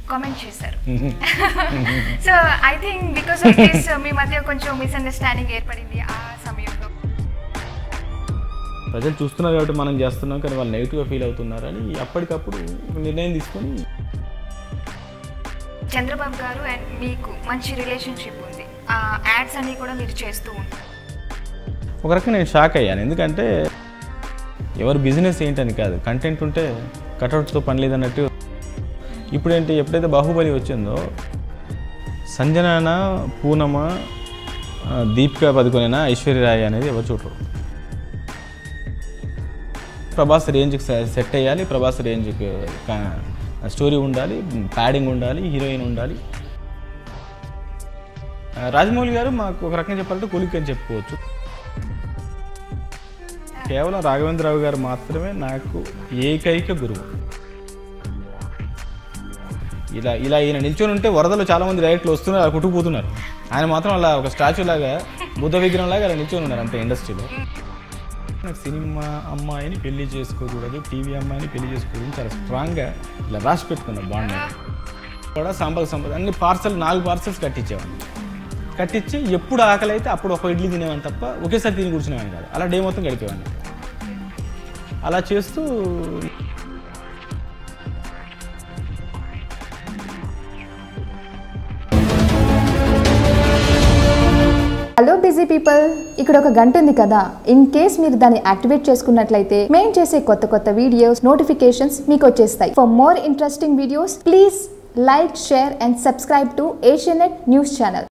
comment చేశారు so I think because of this మీ మధ్య కొంచెం మిస్అండర్స్టాండింగ్ ఏర్పడింది ఆ సమయంలో ప్రజలు చూస్తున్నారు కాబట్టి మనం చేస్తున్నాం కానీ వాళ్ళు నెగిటివ్గా ఫీల్ అవుతున్నారని అప్పటికప్పుడు ఒక నిర్ణయం తీసుకొని చంద్రబాబు గారు అండ్ మీకు మంచి రిలేషన్షిప్ ఉంది ఆ యాడ్స్ అన్ని కూడా మీరు చేస్తూ ఉంటారు ఒక రకంగా నేను షాక్ అయ్యాను ఎందుకంటే ఎవరు బిజినెస్ ఏంటని కాదు కంటెంట్ ఉంటే కటౌట్స్తో పని లేదన్నట్టు ఇప్పుడేంటి ఎప్పుడైతే బాహుబలి వచ్చిందో సంజనాన పూనమ ఆ, దీపికా పదుకొనేనా ఐశ్వర్యరాయ్ అనేది ఎవరు చూడరు ప్రభాస్ రేంజ్కి సెట్ అయ్యాలి ప్రభాస్ రేంజ్కి స్టోరీ ఉండాలి ప్యాడింగ్ ఉండాలి హీరోయిన్ ఉండాలి ఆ, రాజమౌళి గారు మాకు ఒక రకంగా చెప్పాలంటే కొలిక్ అని చెప్పుకోవచ్చు కేవలం రాఘవేంద్రరావు గారు మాత్రమే నాకు ఏకైక గురువు ఇలా ఇలా ఈయన నిల్చొని ఉంటే వరదలు చాలా మంది డైరెక్ట్లు వస్తున్నారు అలా కుట్టుకుపోతున్నారు ఆయన మాత్రం అలా ఒక స్టాచ్యూ లాగా బుద్ధ విగ్రహం లాగా అలా నిల్చొని ఉన్నారు అంతే ఇండస్ట్రీలో నాకు సినిమా అమ్మాయిని పెళ్లి చేసుకోకూడదు టీవీ అమ్మాయిని పెళ్లి చేసుకోకూడదు చాలా స్ట్రాంగ్గా ఇలా రాసి పెట్టుకున్నాను బాండ్ కూడా సంపద సంపద అన్ని పార్సల్ నాలుగు పార్సల్స్ కట్టించేవాడిని కట్టించి ఎప్పుడు ఆకలి అయితే అప్పుడు ఒక ఇడ్లీ తినేవాడిని తప్ప ఒకేసారి తిని కూర్చునేవాడిని కాదు అలా డే మొత్తం గడిపేవాడిని అలా చేస్తూ హలో బిజీ పీపుల్ ఇక్కడ ఒక గంట ఉంది కదా ఇన్ కేస్ మీరు దాన్ని యాక్టివేట్ చేసుకున్నట్లయితే మేము చేసే కొత్త కొత్త వీడియోస్ నోటిఫికేషన్స్ మీకు వచ్చేస్తాయి for more interesting videos please like share and subscribe to Asianet news channel